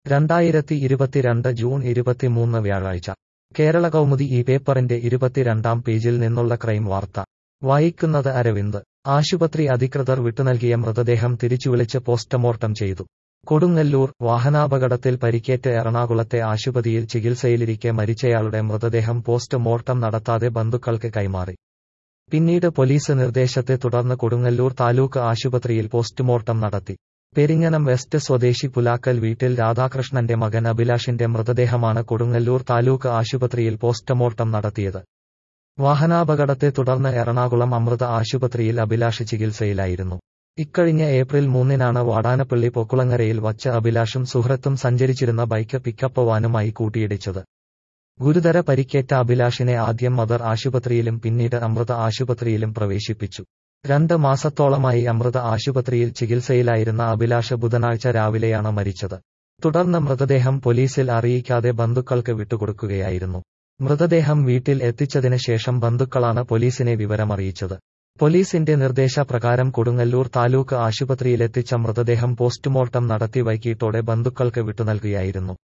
രണ്ടായിരത്തി ഇരുപത്തിരണ്ട് ജൂൺ ഇരുപത്തിമൂന്ന് വ്യാഴാഴ്ച കേരള കൗമുദി ഈ പേപ്പറിന്റെ ഇരുപത്തിരണ്ടാം പേജിൽ നിന്നുള്ള ക്രൈം വാർത്ത വായിക്കുന്നത് അരവിന്ദ് ആശുപത്രി അധികൃതർ വിട്ടുനൽകിയ മൃതദേഹം തിരിച്ചുവിളിച്ച് പോസ്റ്റ്മോർട്ടം ചെയ്തു കൊടുങ്ങല്ലൂർ വാഹനാപകടത്തിൽ പരിക്കേറ്റ് എറണാകുളത്തെ ആശുപത്രിയിൽ ചികിത്സയിലിരിക്കെ മരിച്ചയാളുടെ മൃതദേഹം പോസ്റ്റ് മോർട്ടം നടത്താതെ ബന്ധുക്കൾക്ക് കൈമാറി പിന്നീട് പോലീസ് നിർദ്ദേശത്തെ തുടർന്ന് കൊടുങ്ങല്ലൂർ താലൂക്ക് ആശുപത്രിയിൽ പോസ്റ്റ്മോർട്ടം നടത്തി പെരിങ്ങനം വെസ്റ്റ് സ്വദേശി പുലാക്കൽ വീട്ടിൽ രാധാകൃഷ്ണന്റെ മകൻ അഭിലാഷിന്റെ മൃതദേഹമാണ് കൊടുങ്ങല്ലൂർ താലൂക്ക് ആശുപത്രിയിൽ പോസ്റ്റ്മോർട്ടം നടത്തിയത് വാഹനാപകടത്തെ തുടർന്ന് എറണാകുളം അമൃത ആശുപത്രിയിൽ അഭിലാഷ് ചികിത്സയിലായിരുന്നു ഇക്കഴിഞ്ഞ ഏപ്രിൽ മൂന്നിനാണ് വാടാനപ്പള്ളി പൊക്കുളങ്ങരയിൽ വച്ച് അഭിലാഷും സുഹൃത്തും സഞ്ചരിച്ചിരുന്ന ബൈക്ക് പിക്കപ്പ് വാനുമായി കൂട്ടിയിടിച്ചത് ഗുരുതര പരിക്കേറ്റ അഭിലാഷിനെ ആദ്യം മദർ ആശുപത്രിയിലും പിന്നീട് അമൃത ആശുപത്രിയിലും പ്രവേശിപ്പിച്ചു രണ്ട് മാസത്തോളമായി അമൃത ആശുപത്രിയിൽ ചികിത്സയിലായിരുന്ന അഭിലാഷ് ബുധനാഴ്ച രാവിലെയാണ് മരിച്ചത് തുടർന്ന് മൃതദേഹം പോലീസിൽ അറിയിക്കാതെ ബന്ധുക്കൾക്ക് വിട്ടുകൊടുക്കുകയായിരുന്നു മൃതദേഹം വീട്ടിൽ എത്തിച്ചതിന് ശേഷം ബന്ധുക്കളാണ് പോലീസിനെ വിവരമറിയിച്ചത് പോലീസിന്റെ നിർദ്ദേശപ്രകാരം കൊടുങ്ങല്ലൂർ താലൂക്ക് ആശുപത്രിയിലെത്തിച്ച മൃതദേഹം പോസ്റ്റ്മോർട്ടം നടത്തി വൈകിട്ടോടെ ബന്ധുക്കൾക്ക് വിട്ടുനൽകുകയായിരുന്നു